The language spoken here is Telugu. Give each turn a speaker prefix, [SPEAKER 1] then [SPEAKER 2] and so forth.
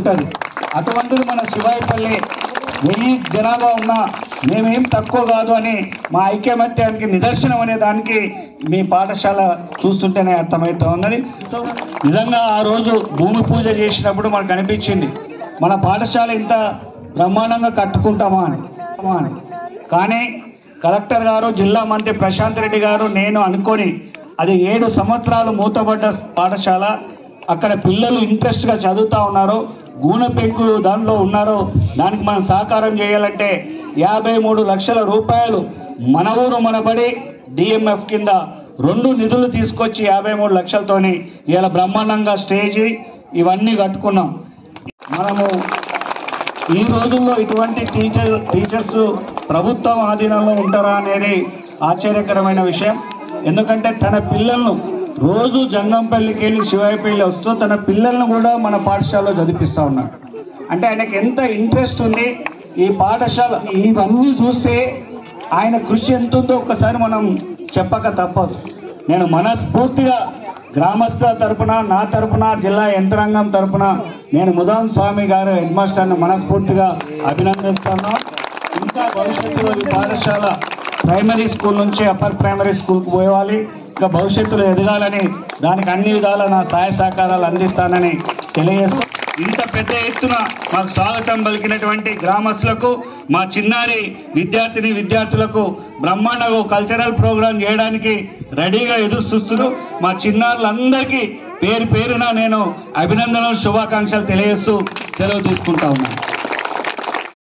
[SPEAKER 1] ఉంటుంది అటువంటిది మన శివాయిపల్లి వెయ్యి జనాభా ఉన్నా మేమేం తక్కువ కాదు అని మా ఐక్యమత్యానికి నిదర్శనం అనే దానికి మీ పాఠశాల చూస్తుంటేనే అర్థమవుతా ఉన్నది సో నిజంగా ఆ రోజు భూమి పూజ చేసినప్పుడు మనకు అనిపించింది మన పాఠశాల ఇంత బ్రహ్మాండంగా కట్టుకుంటామా అని అని కానీ కలెక్టర్ గారు జిల్లా మంత్రి ప్రశాంత్ రెడ్డి గారు నేను అనుకొని అది ఏడు సంవత్సరాలు మూతపడ్డ పాఠశాల అక్కడ పిల్లలు ఇంట్రెస్ట్గా చదువుతా ఉన్నారు గూనె పెంకులు దానిలో ఉన్నారు దానికి మనం సహకారం చేయాలంటే యాభై మూడు లక్షల రూపాయలు మన ఊరు మన బడి డిఎంఎఫ్ కింద రెండు నిధులు తీసుకొచ్చి యాభై మూడు లక్షలతోని ఇలా బ్రహ్మాండంగా స్టేజీ ఇవన్నీ కట్టుకున్నాం మనము ఈ రోజుల్లో ఇటువంటి టీచర్ టీచర్స్ ప్రభుత్వం ఆధీనంలో ఉంటారా అనేది ఆశ్చర్యకరమైన విషయం ఎందుకంటే తన పిల్లలను రోజు జంగంపల్లికి వెళ్ళి శివాయిపల్లి వస్తూ తన పిల్లలను కూడా మన పాఠశాలలో చదివిస్తూ ఉన్నాడు అంటే ఆయనకి ఎంత ఇంట్రెస్ట్ ఉంది ఈ పాఠశాల ఇవన్నీ చూస్తే ఆయన కృషి ఎంత ఉందో ఒక్కసారి మనం చెప్పక తప్పదు నేను మనస్ఫూర్తిగా గ్రామస్తుల తరపున నా తరపున జిల్లా యంత్రాంగం తరపున నేను ముదాం స్వామి గారు హెడ్ మాస్టర్ని మనస్ఫూర్తిగా అభినందిస్తున్నాను ఇంకా భవిష్యత్తులో ఈ పాఠశాల ప్రైమరీ స్కూల్ నుంచి అప్పర్ ప్రైమరీ స్కూల్కి పోవాలి ఇంకా భవిష్యత్తులో ఎదగాలని దానికి అన్ని విధాల నా సహాయ సహకారాలు అందిస్తానని తెలియజేస్తూ ఇంత పెద్ద ఎత్తున మాకు స్వాగతం పలికినటువంటి గ్రామస్తులకు మా చిన్నారి విద్యార్థిని విద్యార్థులకు బ్రహ్మాండంగా ఒక కల్చరల్ ప్రోగ్రాం చేయడానికి రెడీగా ఎదురు చూస్తున్నారు మా చిన్నారులందరికీ పేరు పేరున నేను అభినందనలు శుభాకాంక్షలు తెలియజేస్తూ సెలవు తీసుకుంటా ఉన్నాను